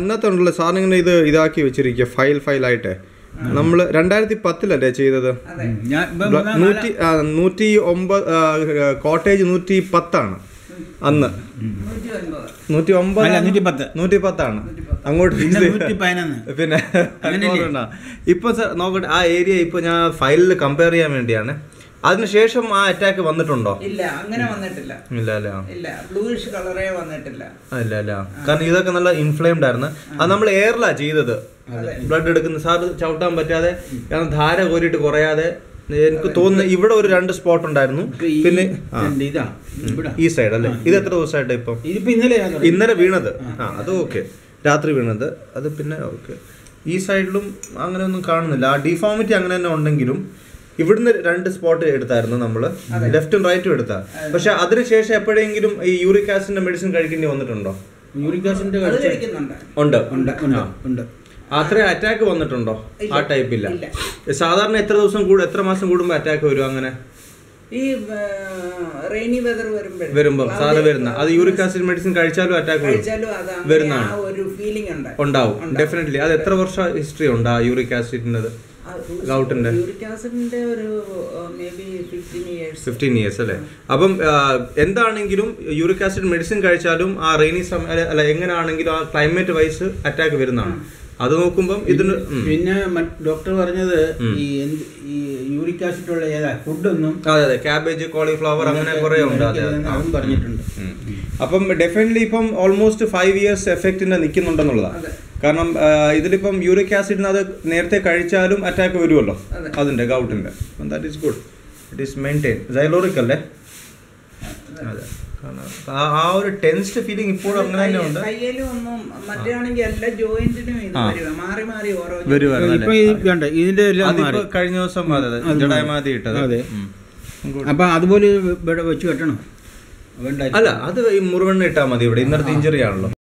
അന്നത്തെ ഉണ്ടല്ലോ സാറിന് ഇങ്ങനെ ഇത് ഇതാക്കി വെച്ചിരിക്കുക ഫയൽ ഫയലായിട്ട് നമ്മൾ രണ്ടായിരത്തി പത്തിലല്ലേ ചെയ്തത് അതെ ഞാൻ ഇപ്പം ബ്ല- നൂറ്റി ആ, നൂറ്റി ഒമ്പത് കോട്ടേജ് നൂറ്റി പത്താണ് അന്ന് നൂറ്റി ഒൻപത് നൂറ്റി ഒമ്പത് അല്ല, 110. നൂറ്റി പത്താണ് അങ്ങോട്ട് പിന്നെ ഇത് നൂറ്റി പതിനൊന്ന് പിന്നെ അങ്ങനെയല്ലേ? ഓർമ്മ ഇപ്പൊ സർ നോക്കട്ടെ ആ ഏരിയ ഇപ്പൊ ഞാൻ ഫയലിൽ കമ്പയർ ചെയ്യാൻ വേണ്ടിയാണ് അതിനുശേഷം ആ അറ്റാക്ക് വന്നിട്ടുണ്ടോ ഇല്ല അങ്ങനെ വന്നിട്ടില്ല ഇല്ല അല്ലേ ആ. ഇല്ല ബ്ലൂയിഷ് കളറേ വന്നിട്ടില്ല ആ, ഇല്ല അല്ല കാരണം ഇതൊക്കെ നല്ല ഇൻഫ്ലെയിംഡ് ആയിരുന്നു അത് നമ്മൾ എയറിലാ ചെയ്തത് ബ്ലഡ് എടുക്കുന്ന സാർ ചവിട്ടാൻ പറ്റാതെ കാരണം ധാര കോരിയിട്ട് കുറയാതെ എനിക്ക് തോന്നുന്നു ഇവിടെ ഒരു രണ്ട് സ്പോട്ട് ഉണ്ടായിരുന്നു ഇപ്പൊ ഈ പിന്നെ ആ, രണ്ട് ഇതാ ഇവിടെ ഈ സൈഡ് അല്ലേ ഇത് എത്ര ദിവസമായിട്ട് ഇപ്പം ഇതിപ്പോ ഇന്നലെ ഞാൻ തുടങ്ങി. ഇന്നലെ വീണത് ആ അത് ഓക്കെ രാത്രി വീണത് അത് പിന്നെ ഓക്കെ ഈ സൈഡിലും അങ്ങനെ ഒന്നും കാണുന്നില്ല ആ ഡിഫോമിറ്റി അങ്ങനെ തന്നെ ഉണ്ടെങ്കിലും ഇവിടുന്ന് രണ്ട് സ്പോട്ട് എടുത്തായിരുന്നു നമ്മൾ ലെഫ്റ്റും റൈറ്റും എടുത്താ പക്ഷെ അതിനുശേഷം എപ്പോഴെങ്കിലും ഈ യൂറിക് ആസിഡിന്റെ മെഡിസിൻ കഴിക്കേണ്ടി വന്നിട്ടുണ്ടോ യൂറിക് ആസിഡിന്റെ അത് കഴിച്ച കഴിക്കുന്നുണ്ട് ഉണ്ട് ഉണ്ട് ഉണ്ട് ഉണ്ട് അത്രയും അറ്റാക്ക് വന്നിട്ടുണ്ടോ ഇല്ല. ആ ടൈപ്പില്ല ഇല്ല. സാധാരണ എത്ര ദിവസം കൂടും എത്ര മാസം കൂടുമ്പോ അറ്റാക്ക് വരും അങ്ങനെ ഈ റെയിനി വെതർ വരുമ്പോഴേ വരുമ്പോ സാറ് വരുന്ന അത് യൂറിക് ആസിഡ് മെഡിസിൻ കഴിച്ചാലും അറ്റാക്ക് വരും കഴിച്ചാലും അത് അങ്ങനെ വരുന്നതാണ്. ആ ഒരു ഫീലിംഗ് ഉണ്ട് ഉണ്ടാവും ഡെഫിനറ്റ്ലി അത് എത്ര വർഷം ഹിസ്റ്ററി ഉണ്ട് ആ യൂറിക് ആസിഡിൻ്റെ ഗൗട്ടിന്റെ? യൂറിക് ആസിഡിന്റെ ഒരു maybe fifteen years fifteen years അല്ലേ അപ്പം ആ, എന്താണെങ്കിലും യൂറിക് ആസിഡ് മെഡിസിൻ കഴിച്ചാലും ആ റെയിനി സമയം അല്ല, അല്ല എങ്ങനെയാണെങ്കിലും ആ ക്ലൈമറ്റ് വൈസ് അറ്റാക്ക് വരുന്നതാണ് അത് നോക്കുമ്പം ഇതിന് ഉം. പിന്നെ ഡോക്ടർ പറഞ്ഞത് ഉം. ഈ എന്ത് ഈ യൂറിക് ആസിഡ് ഉള്ള ഏതാ ഫുഡൊന്നും അതെ അതെ ക്യാബേജ് കോളിഫ്ലവർ അങ്ങനെ കുറെ ഉണ്ട് അതെ അതെ. ആ. അതും പറഞ്ഞിട്ടുണ്ട് ഉം. അപ്പം ഡെഫിനറ്റ്ലി ഇപ്പം ഓൾമോസ്റ്റ് ഫൈവ് ഇയേഴ്സ് എഫക്റ്റിന്റെ നിൽക്കുന്നുണ്ടെന്നുള്ളതാണ് അതെ. കാരണം ആ, ഇതിലിപ്പം യൂറിക് ആസിഡിന് അത് നേരത്തെ കഴിച്ചാലും അറ്റാക്ക് വരുമല്ലോ അതെ. അതിന്റെ ഗൗട്ടിന്റെ that is good it is maintain Zyloric അല്ലേ അതെ കാരണം ആ- ആ ഒരു ടെൻസ്ഡ് ഫീലിംഗ് ഇപ്പോഴും അങ്ങനെ തന്നെ ഉണ്ട് കയ്യിലും ഒന്നും മറ്റാണെങ്കിൽ എല്ലാ ജോയിന്റിനും ഇത് ആ. വരുവാ മാറി മാറി ഓരോ വരുവായിരുന്നു ഇപ്പൊ ഈ വേണ്ട ഇതിന്റെ എല്ലാം അതിപ്പോ മാറി കഴിഞ്ഞ ദിവസം അതെ അതെ അത് ജഡായമാതി ഇട്ടത് അതെ. ഉം. Good. അപ്പൊ അതുപോലെ ഇവിടെ വെച്ച് കെട്ടണം വേണ്ട അല്ല അത് ഈ മുറിവെണ്ണ ഇട്ടാൽ മതി ഇവിടെ ഇന്നത്തെ ഇഞ്ചറി ആണല്ലോ